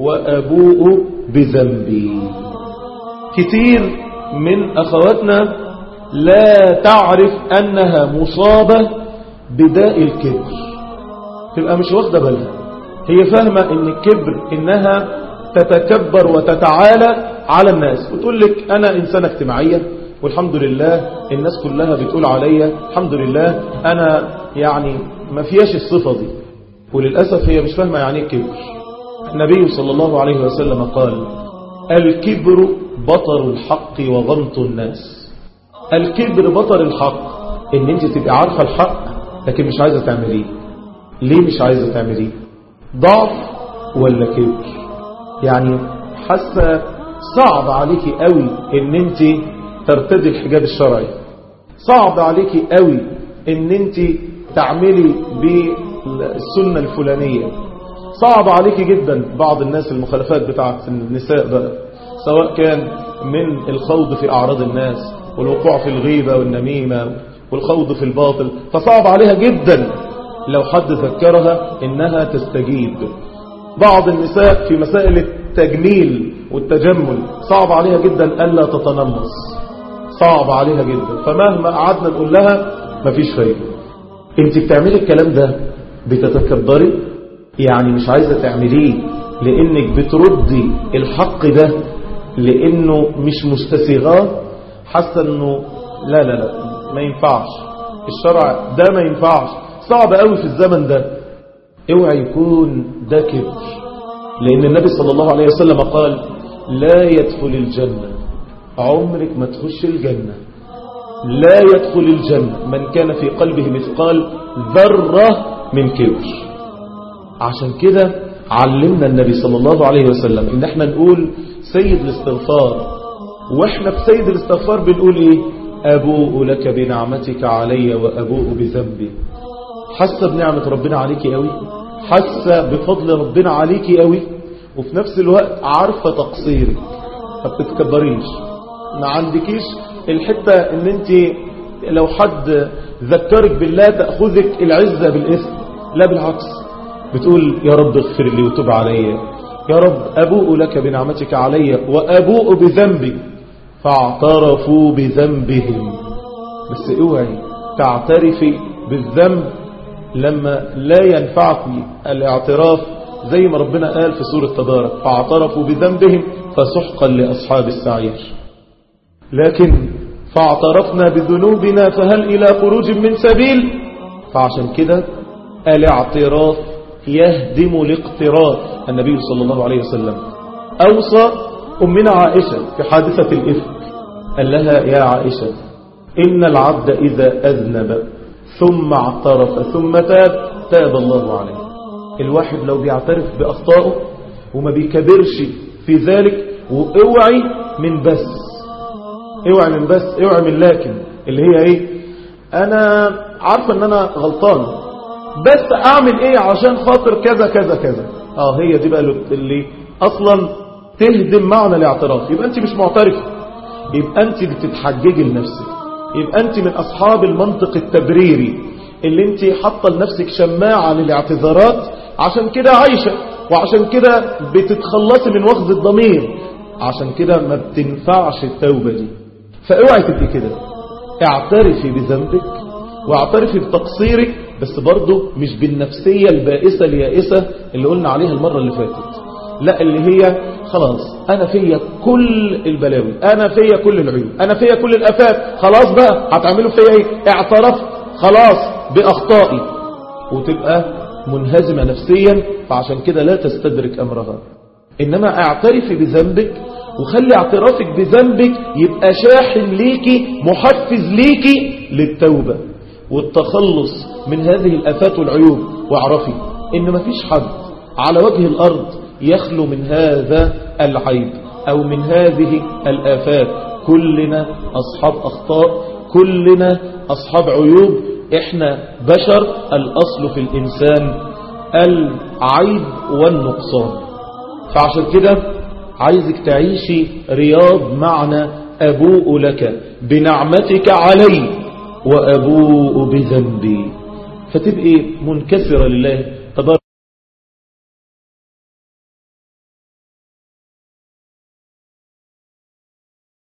وأبوء بذنبي كتير من أخواتنا لا تعرف أنها مصابة بداء الكبر تبقى مش واخدة بالها هي فاهمة ان الكبر انها تتكبر وتتعالى على الناس وتقول لك انا انسانة اجتماعية والحمد لله الناس كلها بتقول عليا الحمد لله انا يعني ما فيهاش الصفة دي وللأسف هي مش فاهمة يعني ايه كبر النبي صلى الله عليه وسلم قال الكبر بطر الحق وغمط الناس الكبر بطر الحق ان انت تبقى عارفة الحق لكن مش عايزة تعمليه ليه مش عايزة تعمليه ضعف ولا كبر يعني حاسة صعب عليكي قوي ان انت ترتدي الحجاب الشرعي صعب عليكي قوي ان انت تعملي بالسنة الفلانية صعب عليكي جدا بعض الناس المخالفات بتاعت النساء بقى سواء كان من الخوض في أعراض الناس والوقوع في الغيبة والنميمة والخوض في الباطل فصعب عليها جدا لو حد ذكرها إنها تستجيب بعض النساء في مسائل التجميل والتجمل صعب عليها جدا ألا تتنمص صعب عليها جدا فمهما قعدنا نقول لها مفيش فايدة انت بتعملي الكلام ده بتتكبري يعني مش عايزة تعمليه لانك بتردي الحق ده لانه مش مستسيغاه حاسة انه لا لا لا ما ينفعش الشرع ده ما ينفعش صعب قوي في الزمن ده اوعى يكون ده كبر لان النبي صلى الله عليه وسلم قال لا يدخل الجنة عمرك ما تخش الجنة لا يدخل الجنة من كان في قلبه مثقال ذرة من كبر عشان كده علمنا النبي صلى الله عليه وسلم ان احنا نقول سيد الاستغفار واحنا في سيد الاستغفار بنقول ايه ابوء لك بنعمتك علي وابوء بذنبي حاسه بنعمة ربنا عليكي قوي حاسه بفضل ربنا عليكي قوي وفي نفس الوقت عارفة تقصيرك ما بتتكبريش ما عندكيش الحتة ان انت لو حد ذكرك بالله تأخذك العزة بالاسم لا بالعكس بتقول يا رب اغفر لي وتب علي يا رب أبوء لك بنعمتك علي وأبوء بذنبي فاعترفوا بذنبهم بس اوعي تعترفي بالذنب لما لا ينفعك الاعتراف زي ما ربنا قال في سورة تبارك فاعترفوا بذنبهم فسحقا لأصحاب السعير لكن فاعترفنا بذنوبنا فهل إلى خروج من سبيل فعشان كده الاعتراف يهدم الاقتراف النبي صلى الله عليه وسلم أوصى أمنا عائشة في حادثة الإفك قال لها يا عائشة إن العبد إذا أذنب ثم اعترف ثم تاب تاب الله عليه الواحد لو بيعترف بأخطائه وما بيكبرش في ذلك واوعي من بس اوعي من بس اوعي من لكن اللي هي ايه انا عارفة ان انا غلطان بس اعمل ايه عشان خاطر كذا كذا كذا اه هي دي بقى اللي اصلا تهدم معنى الاعتراف يبقى انت مش معترفة يبقى انت بتتحججي لنفسك يبقى انت من اصحاب المنطق التبريري اللي انت حاطه لنفسك شماعة للاعتذارات عشان كده عايشة وعشان كده بتتخلصي من وخز الضمير عشان كده ما بتنفعش التوبة دي فاوعي تبقي كده اعترفي بذنبك واعترفي بتقصيرك بس برضه مش بالنفسية البائسة اليائسة اللي قلنا عليها المرة اللي فاتت لا اللي هي خلاص انا فيا كل البلاوي انا فيا كل العيوب انا فيا كل الافات خلاص بقى هتعملوا فيا ايه اعترفت خلاص باخطائي وتبقى منهزمة نفسيا فعشان كده لا تستدرك امرها انما اعترفي بذنبك وخلي اعترافك بذنبك يبقى شاحن ليكي محفز ليكي للتوبة والتخلص من هذه الافات والعيوب واعرفي ان مفيش حد على وجه الارض يخلو من هذا العيب أو من هذه الآفات كلنا أصحاب أخطاء كلنا أصحاب عيوب إحنا بشر الأصل في الإنسان العيب والنقصان فعشان كده عايزك تعيشي رياض معنى أبوء لك بنعمتك علي وأبوء بذنبي فتبقي منكسرة لله